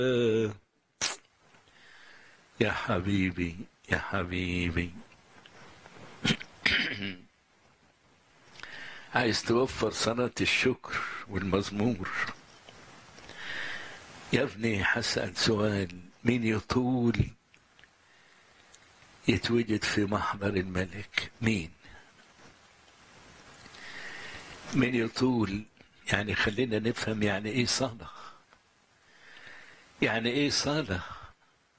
يا حبيبي يا حبيبي عايز توفر صلاة الشكر والمزمور يا ابني حسأل سؤال مين يطول يتوجد في محضر الملك مين مين يطول يعني خلينا نفهم يعني ايه صلاة يعني ايه صلاة